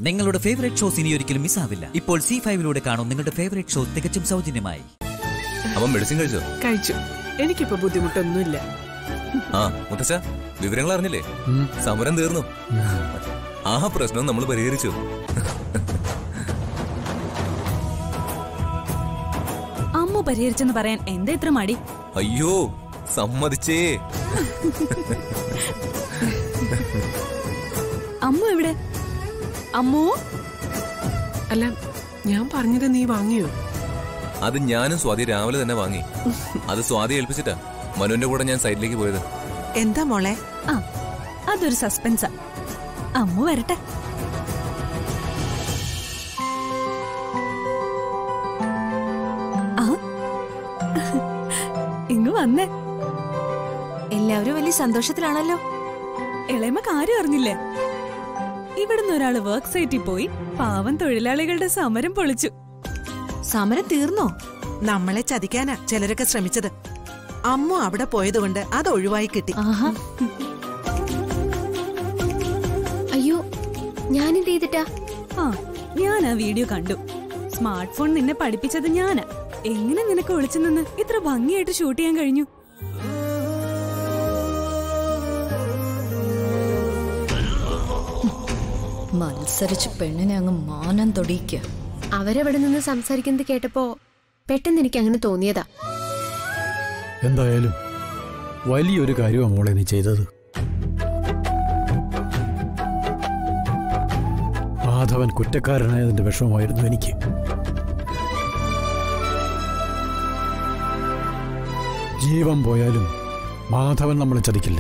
നിങ്ങളുടെ favourite shows ഇനി ഒരിക്കലും മിസ്സാവില്ല ഇപ്പോൾ സി ഫൈവിലൂടെ കാണും നിങ്ങളുടെ ഫേവറേറ്റ് ഷോ തികച്ചും സൗജന്യമായി അവൻ മെഡിസിൻ കഴിച്ചോ കഴിച്ചു എനിക്കിപ്പോ ബുദ്ധിമുട്ടൊന്നുമില്ല ആ മുത്തച്ഛ വിവരങ്ങൾ അറിഞ്ഞില്ലേ സമരം തീർന്നു ആ പ്രശ്നം നമ്മൾ പരിഹരിച്ചു അമ്മ പരിഹരിച്ചെന്ന് പറയാൻ എന്താ ഇത്ര മടി അയ്യോ സമ്മതിച്ചേ അമ്മ എവിടെ അമ്മോ അല്ല ഞാൻ പറഞ്ഞത് നീ വാങ്ങിയോ അത് ഞാനും സ്വാതി രാവിലെ തന്നെ വാങ്ങി അത് സ്വാതി ഏൽപ്പിച്ചിട്ടാ മനുവിന്റെ കൂടെ ഞാൻ സൈഡിലേക്ക് പോയത് എന്താ മോളെ ആ അതൊരു സസ്പെൻസാ അമ്മ വരട്ടെ ആ ഇങ്ങ് വന്നേ എല്ലാവരും വലിയ സന്തോഷത്തിലാണല്ലോ ഇളയമ കാര്യം അറിഞ്ഞില്ലേ ഇവിടുന്ന് ഒരാള് വർക്ക് സൈറ്റിൽ പോയി പാവം തൊഴിലാളികളുടെ സമരം പൊളിച്ചു സമരം തീർന്നോ നമ്മളെ ചതിക്കാനാ ചിലരൊക്കെ ശ്രമിച്ചത് അമ്മ അവിടെ പോയതുകൊണ്ട് അത് ഒഴിവായി കിട്ടി ആഹാ അയ്യോ ഞാനെന്ത് ചെയ്തിട്ടാ ആ ഞാൻ ആ വീഡിയോ കണ്ടു സ്മാർട്ട് ഫോൺ നിന്നെ പഠിപ്പിച്ചത് ഞാനാ എങ്ങനെ നിനക്ക് ഒളിച്ചു നിന്ന് ഇത്ര ഭംഗിയായിട്ട് ഷൂട്ട് ചെയ്യാൻ കഴിഞ്ഞു മത്സരിച്ച് പെണ്ണിനെ അങ്ങ് മാനം തൊടിയിക്കുക അവരവിടെ നിന്ന് സംസാരിക്കുന്നത് കേട്ടപ്പോ പെട്ടെന്ന് എനിക്ക് അങ്ങനെ തോന്നിയതാ എന്തായാലും വലിയൊരു കാര്യമാണ് മോളെ നീ ചെയ്തത് മാധവൻ കുറ്റക്കാരനായതിന്റെ വിഷമമായിരുന്നു എനിക്ക് ജീവൻ പോയാലും മാധവൻ നമ്മളെ ചതിക്കില്ല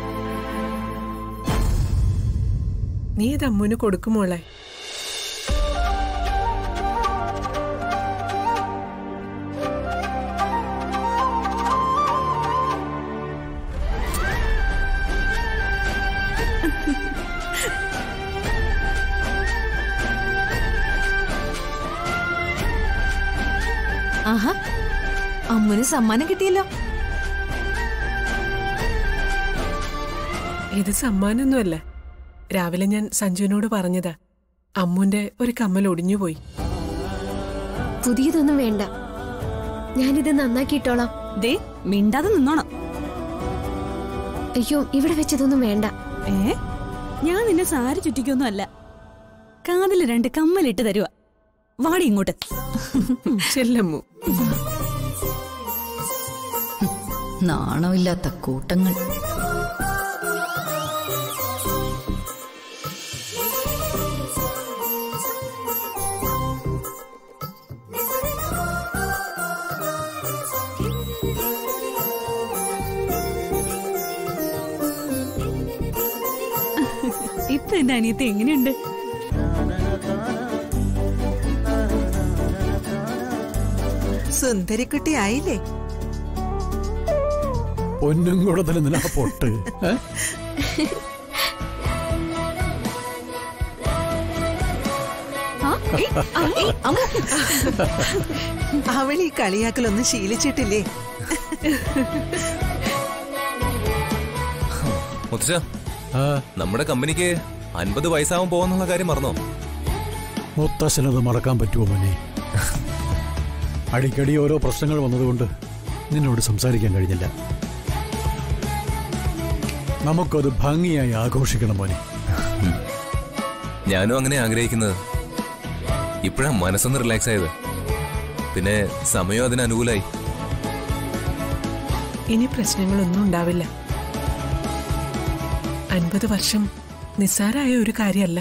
നീ ഇത് അമ്മുവിന് കൊടുക്കുമോളെ ആഹാ അമ്മുന് സമ്മാനം കിട്ടിയല്ലോ ഇത് സമ്മാനമൊന്നുമല്ല രാവിലെ ഞാൻ സഞ്ജുവിനോട് പറഞ്ഞതാ അമ്മുന്റെ ഒരു കമ്മൽ ഒടിഞ്ഞുപോയി പുതിയതൊന്നും വേണ്ട ഞാനിത് നന്നാക്കിയിട്ടോളാം ദേ മിണ്ടാതെ നിന്നോണം അയ്യോ ഇവിടെ വെച്ചതൊന്നും വേണ്ട ഏ ഞാൻ നിന്നെ സാരി ചുറ്റിക്കൊന്നും അല്ല കാതില് രണ്ട് കമ്മലിട്ട് തരുക വാടി ഇങ്ങോട്ട് ചെല്ലമ്മു നാണമില്ലാത്ത കൂട്ടങ്ങൾ ഇപ്പൊ എന്റെ അനിയത്തി എങ്ങനെയുണ്ട് സുന്ദരിക്കുട്ടി ആയില്ലേ പൊന്നും കൂടത്തിൽ നിന്നാ പൊട്ട് ഏ? ആ, ഏയ്, ആ, ഏയ്, അമ്മോ. അവൾ ഈ കളിയാക്കലൊന്നും ശീലിച്ചിട്ടില്ലേ മുത്തച്ഛ ആ, നമ്മുടെ കമ്പനിക്ക് അൻപത് വയസ്സാവാൻ പോകുന്നുള്ള കാര്യം മറന്നോ മുത്തശ്ശനത് മറക്കാൻ പറ്റുമോ മോനെ അടിക്കടി ഓരോ പ്രശ്നങ്ങൾ വന്നതുകൊണ്ട് നിന്നോട് സംസാരിക്കാൻ കഴിഞ്ഞില്ല നമുക്കത് ഭംഗിയായി ആഘോഷിക്കണം മോനെ ഞാനും അങ്ങനെ ആഗ്രഹിക്കുന്നത് ഇപ്പോഴാ മനസ്സൊന്ന് റിലാക്സ് ആയത് പിന്നെ സമയം അതിന് അനുകൂലമായി ഇനി പ്രശ്നങ്ങളൊന്നും ഉണ്ടാവില്ല അൻപത് വർഷം നിസ്സാരായ ഒരു കാര്യമല്ല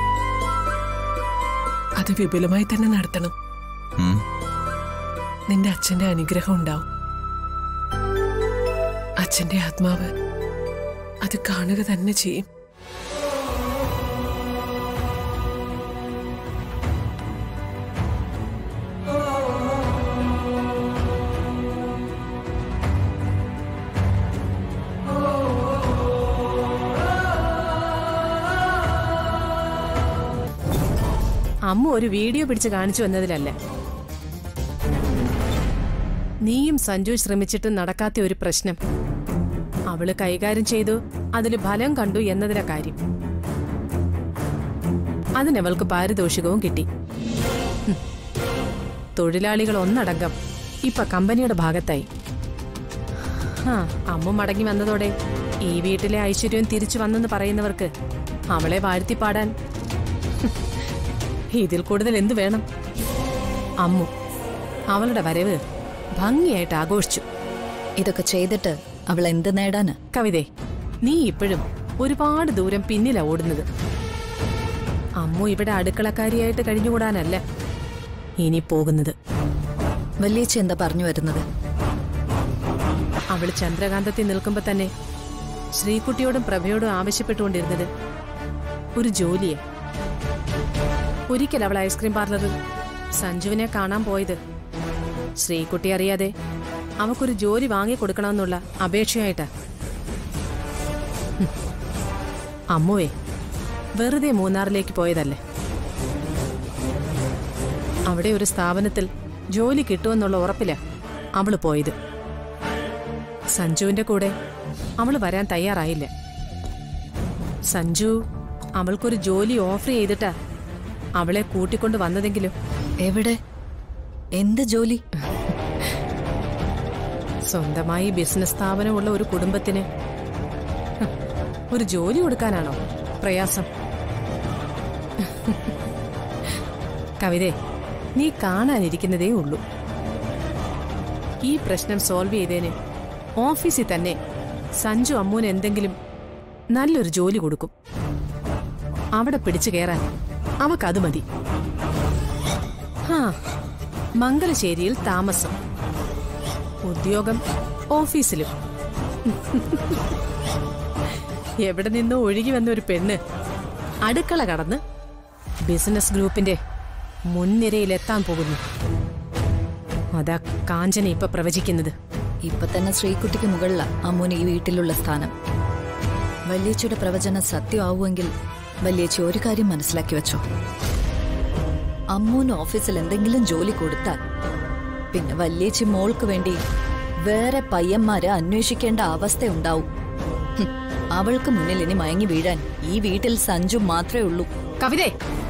അത് വിപുലമായി തന്നെ നടത്തണം ഉം. നിന്റെ അച്ഛന്റെ അനുഗ്രഹം ഉണ്ടാവും അച്ഛന്റെ ആത്മാവ് അത് കാണുക തന്നെ ചെയ്യും അമ്മ ഒരു വീഡിയോ പിടിച്ച് കാണിച്ചു എന്നതിലല്ല നീയും സഞ്ജു ശ്രമിച്ചിട്ടും നടക്കാത്ത ഒരു പ്രശ്നം അവള് കൈകാര്യം ചെയ്തു അതിന് ഫലം കണ്ടു എന്നതിലെ കാര്യം അതിനവൾക്ക് പാരിതോഷികവും കിട്ടി ഹും. തൊഴിലാളികൾ ഒന്നടങ്കം ഇപ്പൊ കമ്പനിയുടെ ഭാഗത്തായി ആ അമ്മ മടങ്ങി വന്നതോടെ ഈ വീട്ടിലെ ഐശ്വര്യം തിരിച്ചു വന്നെന്ന് പറയുന്നവർക്ക് അവളെ വാഴ്ത്തിപ്പാടാൻ ഹും, ഇതിൽ കൂടുതൽ എന്തു വേണം അമ്മു അവളുടെ വരവ് ഭംഗിയായിട്ട് ആഘോഷിച്ചു ഇതൊക്കെ ചെയ്തിട്ട് അവൾ എന്ത് നേടാന് കവിതേ നീ ഇപ്പോഴും ഒരുപാട് ദൂരം പിന്നിലാ ഓടുന്നത് അമ്മു ഇവിടെ അടുക്കളക്കാരിയായിട്ട് കഴിഞ്ഞുകൂടാനല്ല ഇനി പോകുന്നത് വലിയച്ചി എന്താ പറഞ്ഞു വരുന്നത് അവൾ ചന്ദ്രകാന്തത്തിൽ നിൽക്കുമ്പോ തന്നെ ശ്രീകുട്ടിയോടും പ്രഭയോടും ആവശ്യപ്പെട്ടുകൊണ്ടിരുന്നത് ഒരു ജോലിയെ ഒരിക്കൽ അവൾ ഐസ്ക്രീം പാർലറിൽ സഞ്ജുവിനെ കാണാൻ പോയത് ശ്രീകുട്ടി അറിയാതെ അവക്കൊരു ജോലി വാങ്ങിക്കൊടുക്കണമെന്നുള്ള അപേക്ഷയായിട്ടാ ഹും. അമ്മുവേ വെറുതെ മൂന്നാറിലേക്ക് പോയതല്ലേ അവിടെ ഒരു സ്ഥാപനത്തിൽ ജോലി കിട്ടുമെന്നുള്ള ഉറപ്പില അവള് പോയത് സഞ്ജുവിന്റെ കൂടെ അവള് വരാൻ തയ്യാറായില്ല സഞ്ജു അവൾക്കൊരു ജോലി ഓഫർ ചെയ്തിട്ടാ അവളെ കൂട്ടിക്കൊണ്ട് വന്നതെങ്കിലും എവിടെ എന്ത് ജോലി സ്വന്തമായി ബിസിനസ് സ്ഥാപനമുള്ള ഒരു കുടുംബത്തിന് ഹ്, ഒരു ജോലി കൊടുക്കാനാണോ പ്രയാസം കവിതേ നീ കാണാനിരിക്കുന്നതേ ഉള്ളൂ ഈ പ്രശ്നം സോൾവ് ചെയ്തേന് ഓഫീസിൽ തന്നെ സഞ്ജു അമ്മൂന് എന്തെങ്കിലും നല്ലൊരു ജോലി കൊടുക്കും അവിടെ പിടിച്ചു കയറാൻ അവക്കത് മതി ഹാ മംഗലശ്ശേരിയിൽ താമസം ഉദ്യോഗം ഓഫീസിലും എവിടെ നിന്നോ ഒഴുകി വന്ന ഒരു പെണ്ണ് അടുക്കള കടന്ന് ബിസിനസ് ഗ്രൂപ്പിന്റെ മുൻനിരയിലെത്താൻ പോകുന്നു അതാ കാഞ്ചന ഇപ്പൊ പ്രവചിക്കുന്നത് ഇപ്പൊ തന്നെ ശ്രീകുട്ടിക്ക് മുകളിലാ അമ്മൂന് ഈ വീട്ടിലുള്ള സ്ഥാനം വല്യേച്ചിയുടെ പ്രവചനം സത്യമാവുമെങ്കിൽ വല്യേച്ചി ഒരു കാര്യം മനസ്സിലാക്കി വെച്ചോ അമ്മൂന് ഓഫീസിൽ എന്തെങ്കിലും ജോലി കൊടുത്താൽ പിന്നെ വല്യേച്ചി മോൾക്ക് വേണ്ടി വേറെ പയ്യന്മാരെ അന്വേഷിക്കേണ്ട അവസ്ഥയുണ്ടാവും ഹും, അവൾക്ക് മുന്നിൽ ഇനി മയങ്ങി വീഴാൻ ഈ വീട്ടിൽ സഞ്ജു മാത്രമേ ഉള്ളൂ കവിതേ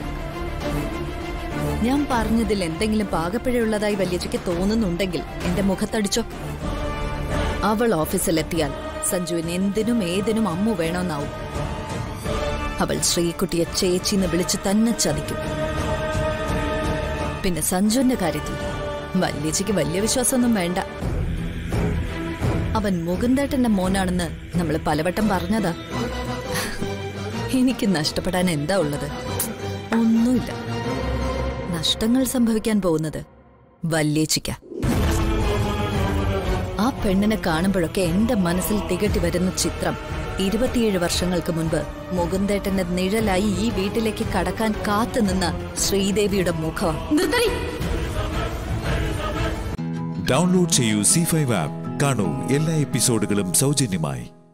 ഞാൻ പറഞ്ഞതിൽ എന്തെങ്കിലും പാകപ്പിഴയുള്ളതായി വല്യച്ചയ്ക്ക് തോന്നുന്നുണ്ടെങ്കിൽ എന്റെ മുഖത്തടിച്ചോ അവൾ ഓഫീസിലെത്തിയാൽ സഞ്ജുവിന് എന്തിനും ഏതിനും അമ്മു വേണമെന്നാവും അവൾ ശ്രീകുട്ടിയെ ചേച്ചിന്ന് വിളിച്ച് തന്നെ ചതിക്കും പിന്നെ സഞ്ജുവിന്റെ കാര്യത്തിൽ വല്യച്ചയ്ക്ക് വലിയ വിശ്വാസമൊന്നും വേണ്ട അവൻ മുകുന്ദേട്ടന്റെ മോനാണെന്ന് നമ്മൾ പലവട്ടം പറഞ്ഞതാ എനിക്ക് നഷ്ടപ്പെടാൻ എന്താ ഉള്ളത് ഒന്നുമില്ല നഷ്ടങ്ങൾ സംഭവിക്കാൻ പോകുന്നത് വല്യേച്ചിക്ക ആ പെണ്ണിനെ കാണുമ്പോഴൊക്കെ എന്റെ മനസ്സിൽ തികട്ടി വരുന്ന ചിത്രം ഇരുപത്തിയേഴ് വർഷങ്ങൾക്ക് മുൻപ് മുകുന്ദേട്ടന്റെ നിഴലായി ഈ വീട്ടിലേക്ക് കടക്കാൻ കാത്തുനിന്ന ശ്രീദേവിയുടെ മുഖമാണ് ഡൗൺലോഡ് ചെയ്യൂ സി ഫൈവ് ആപ്പ് കാണൂ എല്ലാ എപ്പിസോഡുകളും സൗജന്യമായി